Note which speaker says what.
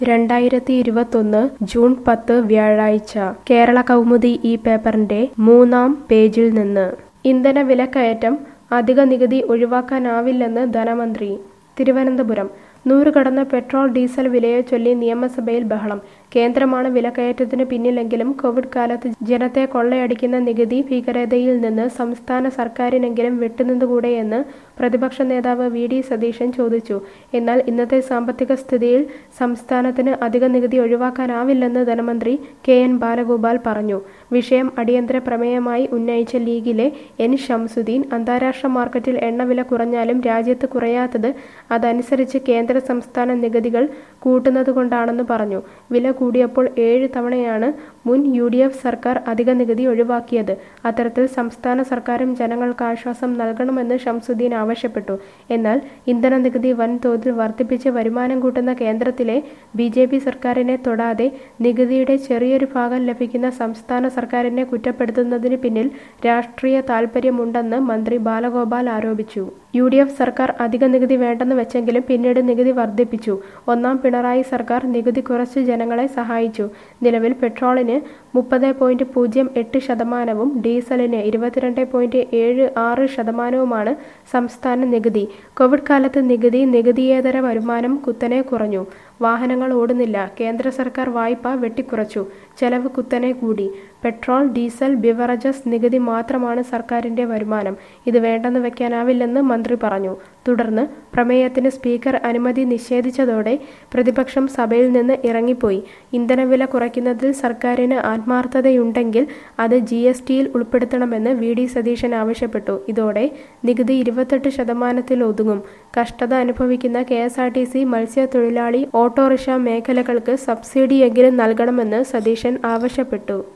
Speaker 1: രണ്ടായിരത്തി ഇരുപത്തൊന്ന് ജൂൺ പത്ത് വ്യാഴാഴ്ച കേരള കൗമുദി ഈ പേപ്പറിന്റെ മൂന്നാം പേജിൽ നിന്ന് ഇന്ധന വിലക്കയറ്റം അധിക നികുതി ഒഴിവാക്കാനാവില്ലെന്ന് ധനമന്ത്രി തിരുവനന്തപുരം നൂറ് കടന്ന പെട്രോൾ ഡീസൽ വിലയെ ചൊല്ലി നിയമസഭയിൽ ബഹളം കേന്ദ്രമാണ് വിലക്കയറ്റത്തിന് പിന്നിലെങ്കിലും കോവിഡ് കാലത്ത് ജനത്തെ കൊള്ളയടിക്കുന്ന നികുതി ഭീകരതയിൽ നിന്ന് സംസ്ഥാന സർക്കാരിനെങ്കിലും വിട്ടുനിന്നുകൂടെയെന്ന് പ്രതിപക്ഷ നേതാവ് വി ഡി സതീശൻ ചോദിച്ചു എന്നാൽ ഇന്നത്തെ സാമ്പത്തിക സ്ഥിതിയിൽ സംസ്ഥാനത്തിന് അധിക നികുതി ഒഴിവാക്കാനാവില്ലെന്ന് ധനമന്ത്രി കെ എൻ ബാലഗോപാൽ പറഞ്ഞു വിഷയം അടിയന്തര പ്രമേയമായി ഉന്നയിച്ച ലീഗിലെ എൻ ഷംസുദ്ദീൻ അന്താരാഷ്ട്ര മാർക്കറ്റിൽ എണ്ണവില കുറഞ്ഞാലും രാജ്യത്ത് കുറയാത്തത് അതനുസരിച്ച് കേന്ദ്ര സംസ്ഥാന നികുതികൾ കൂട്ടുന്നതുകൊണ്ടാണെന്ന് പറഞ്ഞു വില കൂടിയപ്പോൾ ഏഴ് തവണയാണ് മുൻ യു ഡി എഫ് സർക്കാർ അധിക നികുതി ഒഴിവാക്കിയത് അത്തരത്തിൽ സംസ്ഥാന സർക്കാരും ജനങ്ങൾക്ക് ആശ്വാസം നൽകണമെന്ന് ഷംസുദ്ദീൻ ആവശ്യപ്പെട്ടു എന്നാൽ ഇന്ധന നികുതി വൻതോതിൽ വർദ്ധിപ്പിച്ച് വരുമാനം കൂട്ടുന്ന കേന്ദ്രത്തിലെ ബി ജെ പി സർക്കാരിനെ തൊടാതെ നികുതിയുടെ ചെറിയൊരു ഭാഗം ലഭിക്കുന്ന സംസ്ഥാന സർക്കാരിനെ കുറ്റപ്പെടുത്തുന്നതിന് പിന്നിൽ രാഷ്ട്രീയ താൽപ്പര്യമുണ്ടെന്ന് മന്ത്രി ബാലഗോപാൽ ആരോപിച്ചു യു ഡി എഫ് സർക്കാർ അധിക നികുതി വേണ്ടെന്ന് വെച്ചെങ്കിലും പിന്നീട് നികുതി വർദ്ധിപ്പിച്ചു ഒന്നാം പിണറായി സർക്കാർ നികുതി കുറച്ച് ജനങ്ങളെ സഹായിച്ചു നിലവിൽ പെട്രോളിന് മുപ്പത് പോയിന്റ് പൂജ്യം എട്ട് ശതമാനവും ഡീസലിന് ഇരുപത്തിരണ്ട് പോയിന്റ് ഏഴ് ആറ് ശതമാനവുമാണ് സംസ്ഥാന നികുതി കോവിഡ് കാലത്ത് നികുതി നികുതിയേതര വരുമാനം കുത്തനെ കുറഞ്ഞു വാഹനങ്ങൾ ഓടുന്നില്ല കേന്ദ്ര സർക്കാർ വായ്പ വെട്ടിക്കുറച്ചു ചെലവ് കുത്തനെ കൂടി പെട്രോൾ ഡീസൽ ബിവറേജസ് നികുതി മാത്രമാണ് സർക്കാരിന്റെ വരുമാനം ഇത് വേണ്ടെന്ന് വെക്കാനാവില്ലെന്ന് മന്ത്രി പറഞ്ഞു തുടർന്ന് പ്രമേയത്തിന് സ്പീക്കർ അനുമതി നിഷേധിച്ചതോടെ പ്രതിപക്ഷം സഭയിൽ നിന്ന് ഇറങ്ങിപ്പോയി ഇന്ധനവില കുറയ്ക്കുന്നതിൽ സർക്കാരിന് ആത്മാർത്ഥതയുണ്ടെങ്കിൽ അത് ജി എസ് ടിയിൽ ഉൾപ്പെടുത്തണമെന്ന് വി ഡി സതീശൻ ആവശ്യപ്പെട്ടു ഇതോടെ നികുതി ഇരുപത്തെട്ട് ശതമാനത്തിൽ ഒതുങ്ങും കഷ്ടത അനുഭവിക്കുന്ന K S R T C മത്സ്യത്തൊഴിലാളി ഓട്ടോറിക്ഷ മേഖലകൾക്ക് സബ്സിഡിയെങ്കിലും നൽകണമെന്ന് സതീശൻ ആവശ്യപ്പെട്ടു